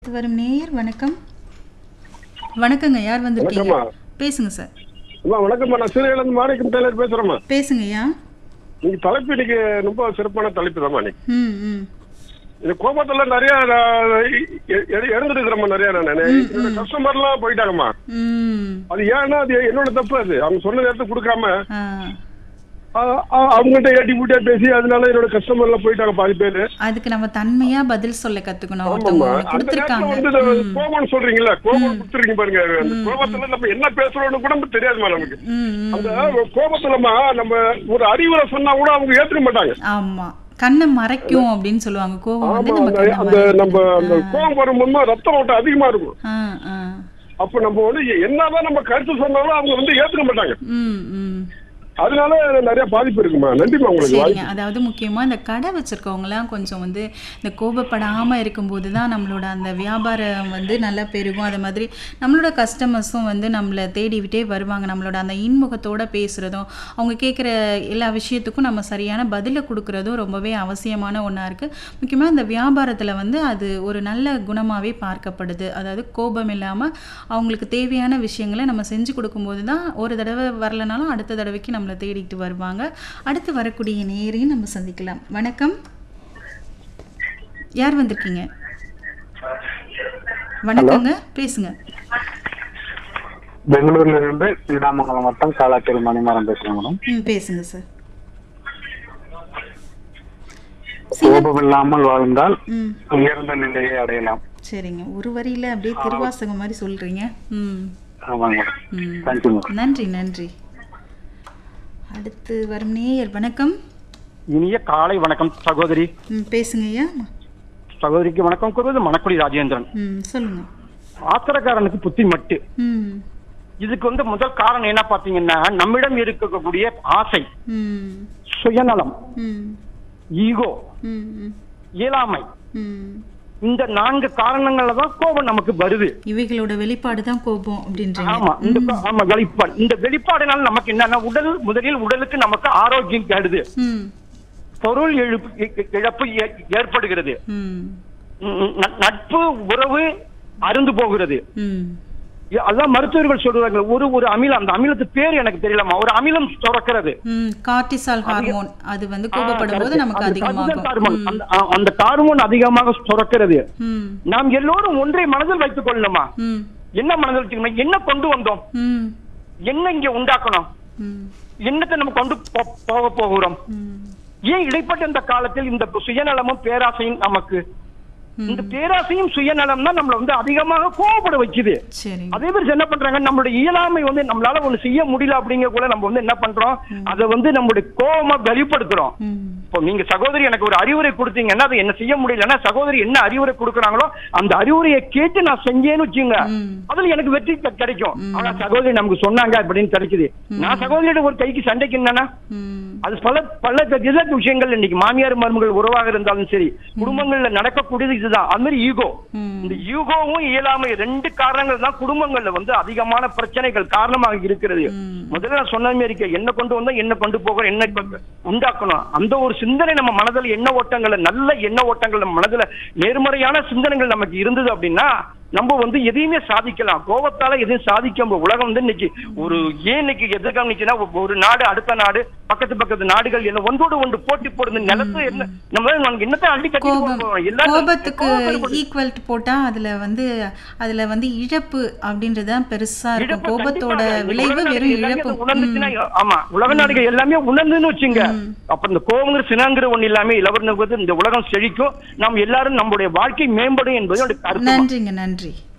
அடுத்து வரும் நேயர் வணக்கம் வணக்கங்க யார் வந்திருக்கீங்க வணக்கம்மா. பேசுங்க சார் அம்மா வணக்கம்மா நான் சீரியலேருந்து மாணிக்கம் டெய்லர் பேசுறேம்மா பேசுங்க ஐயா நீங்க தலைப்பு இன்னைக்கு ரொம்ப சிறப்பான தலைப்பு தான்மா நீ ம் ம் இந்த கோபத்துல நிறைய இறந்துருக்கிறோம்மா நிறைய நான் என்னோட கஸ்டமர்லாம் போயிட்டாங்கம்மா ம் அது ஏன்னா அது என்னோட தப்பு அது அவங்க சொன்ன நேரத்துக்கு கொடுக்காம ஆ ஆ, ஆ, அவங்ககிட்ட ஏட்டி பூட்டியா பேசி அதனால என்னோட கஸ்டமர்லாம் போயிட்டாங்க பாதி பேரு அதுக்கு நம்ம தன்மையா பதில் சொல்ல கத்துக்கணும் ஆமாம்மா ஒருத்தவங்க ஒண்ணு அந்த நேரத்துல கொடுத்துருக்காங்க வந்து இந்த கோபம் சொல்றீங்களா கோபம் கொடுத்துருக்கீங்க பாருங்க அந்த கோபத்துல நம்ம என்ன பேசுறோம்னு கூட நமக்கு தெரியாதுமா நமக்கு ம் ம் அந்த கோபத்துலமா நம்ம ஒரு அறிவுரை சொன்னா கூட அவங்க ஏத்துக்க மாட்டாங்க ஆமா கண்ணை மறைக்கும் அப்படின்னு சொல்லுவாங்க கோவம் வந்து ஆமா நம்ம அந்த கண்ணை அந்த மறைக்கும். நம்ம அந்த கோபம் வரும்போது ரத்தம் ஓட்டம் அதிகமா இருக்கும் ஆ ஆ அப்ப நம்ம வந்து என்னதான் நம்ம கருத்து சொன்னாலும் அவங்க வந்து ஏத்துக்க மாட்டாங்க ம் ம் அதனால நிறைய பாதிப்பு இருக்குமா நன்றிமா உங்களுக்கு சரிங்க அதாவது முக்கியமா இந்த கடை வச்சிருக்கவங்கலாம் கொஞ்சம் வந்து இந்த கோபப்படாம இருக்கும்போது தான் நம்மளோட அந்த வியாபாரம் வந்து நல்லா பெருகும் அது மாதிரி நம்மளோட கஸ்டமர்ஸும் வந்து நம்மளை தேடிவிட்டே வருவாங்க நம்மளோட அந்த இன்முகத்தோட பேசுறதும் அவங்க கேட்குற எல்லா விஷயத்துக்கும் நம்ம சரியான பதிலை கொடுக்கறதும் ரொம்பவே அவசியமான ஒன்றா இருக்கு முக்கியமா இந்த வியாபாரத்துல வந்து அது ஒரு நல்ல குணமாவே பார்க்கப்படுது அதாவது கோபம் இல்லாம அவங்களுக்கு தேவையான விஷயங்களை நம்ம செஞ்சு கொடுக்கும்போது தான் ஒரு தடவை வரலனாலும் அடுத்த தடவைக்கு நம்மளை தேடிட்டு வருவாங்க அடுத்து வரக்கூடிய நேரையும் நம்ம சந்திக்கலாம் வணக்கம் யார் வந்திருக்கீங்க வணக்கங்க பேசுங்க பெங்களூர்ல இருந்து ஸ்ரீராமங்கலம் வட்டம் காலாக்கேரி மணிமாறன் பேசுறேன் மேடம் ம் பேசுங்க சார் கோபம் இல்லாமல் வாழ்ந்தால் ம் உயர்ந்த நிலையை அடையலாம் சரிங்க ஒரு வரியில அப்படியே திருவாசகம் மாதிரி சொல்றீங்க ம் ஆமாங்க மேடம் ம் தேங்க்யூ மேடம் நன்றி நன்றி அடுத்து வரும் நேயர் வணக்கம் இனிய காலை வணக்கம் சகோதரி ம் பேசுங்க ஐயா சகோதரிக்கு வணக்கம் கூறுவது மணக்குடி ராஜேந்திரன் ம் சொல்லுங்க ஆத்திரக்காரனுக்கு புத்தி மட்டு ம் இதுக்கு வந்து முதல் காரணம் என்ன பாத்தீங்கன்னா நம்மிடம் இருக்கக்கூடிய ஆசை ம் சுயநலம் ம் ஈகோ ம் ம் இயலாமை ம் இந்த நான்கு காரணங்கள்ல தான் கோபம் நமக்கு வருது இவைகளோட வெளிப்பாடு தான் கோபம் அப்படின்றீங்க ஆமா இந்த கோ- ஆமா வெளிப்பாடு இந்த வெளிப்பாடுனால நமக்கு என்னன்னா உடல் முதலில் உடலுக்கு நமக்கு ஆரோக்கியம் கெடுது ம் பொருள் இழப்பு இ- இழப்பு ஏ- ஏற்படுகிறது ம் ம், ந- நட்பு உறவு அருந்து போகிறது ம் அதான் மருத்துவர்கள் சொல்றாங்க ஒரு ஒரு அமிலம் அந்த அமிலத்து பேர் எனக்கு தெரியலமா ஒரு அமிலம் சுரக்கிறது ம் கார்டிசால் ஹார்மோன் அது வந்து கோபப்படும் போது நமக்கு அந்த cortisol அதிகமாகும் ஹார்மோன், அந்த ஆ, அந்த ஹார்மோன் அதிகமாக சுரக்கிறது ம் நாம் எல்லோரும் ஒன்றை மனதில் வைத்துக் கொள்ளணுமா ம் என்ன மனதில் வச்சுக்கணும் என்ன கொண்டு வந்தோம் ம் என்ன இங்க உண்டாக்கணும் ம் என்னத்தை நம்ம கொண்டு போ- போக போகிறோம் ம் ஏன் இடைப்பட்ட இந்த காலத்தில் இந்த சுயநலமும் பேராசையும் நமக்கு இந்த பேராசையும் சுயநலம் தான் நம்மள வந்து அதிகமாக கோவப்பட வைக்குது சரி அதே மாதிரி என்ன பண்றாங்க நம்மளுடைய இயலாமை வந்து நம்மளால ஒண்ணு செய்ய முடியல அப்படிங்க கூட நம்ம வந்து என்ன பண்றோம் அதை வந்து நம்மளுடைய கோபமா வெளிப்படுத்துறோம் ம் இப்போ நீங்க சகோதரி எனக்கு ஒரு அறிவுரை கொடுத்தீங்கன்னா அதை என்ன செய்ய முடியலன்னா சகோதரி என்ன அறிவுரை கொடுக்குறாங்களோ அந்த அறிவுரையை கேட்டு நான் செஞ்சேன்னு வச்சுங்க ம் அதுல எனக்கு வெற்றி கி- கிடைக்கும் ஆனா சகோதரி நமக்கு சொன்னாங்க அப்படின்னு கிடைக்குது நான் சகோதரியோட ஒரு கைக்கு சண்டைக்கு என்னன்னா ம் அது பல பல வித விஷயங்கள் இன்னைக்கு மாமியார் மருமகள் உறவாக இருந்தாலும் சரி குடும்பங்கள்ல நடக்கக்கூடியது இதுதான் அது மாதிரி ஈகோ ம் இந்த ஈகோவும் இயலாமை ரெண்டு காரணங்கள் தான் குடும்பங்கள்ல வந்து அதிகமான பிரச்சனைகள் காரணமாக இருக்கிறது ம். முதல்ல நான் சொன்ன மாதிரி இருக்க என்ன கொண்டு வந்தா என்ன கொண்டு போகிறோம் என்ன கொண்டு- உண்டாக்கணும் அந்த ஒரு சிந்தனை நம்ம மனதில் எண்ண ஓட்டங்கள்ல நல்ல எண்ண ஓட்டங்கள் நம்ம மனதுல நேர்மறையான சிந்தனைகள் நமக்கு இருந்தது அப்படின்னா நம்ம வந்து எதையுமே சாதிக்கலாம் கோபத்தால எதையும் சாதிக்க முடியும். உலகம் வந்து இன்னைக்கு ஒரு ஏன் இன்னைக்கு எதிர்காலம் நினைச்சுன்னா ஒரு நாடு அடுத்த நாடு பக்கத்து பக்கத்து நாடுகள் எல்லாம் ஒன்றோடு ஒன்று போட்டி போடுது நிலத்து என்ன நம்ம நமக்கு என்னத்தை அள்ளி கட்டி கோபம் எல்லாரும் கோபத்துக்கு கோபப்படுது. ஈக்குவல் போட்டா அதுல வந்து அதுல வந்து இழப்பு அப்படின்றது தான் பெருசா இருக்கும் இழப்பு கோபத்தோட கண்டிப்பா. விளைவு உலக வெறும் நாடுகள் எல்லாமே இழப்பு அதை உணர்ந்துச்சுன்னா, ஆமா உலக நாடுகள் எல்லாமே உணர்ந்துன்னு வச்சுங்க அப்ப இந்த கோபங்கிற சினங்கிற ஒண்ணு இல்லாம இளவரனுக்கு இந்த உலகம் செழிக்கும் நாம் எல்லாரும் நம்முடைய வாழ்க்கை மேம்படும் என்பது என்னுடைய கருத்து நன்றிங்க நன்றி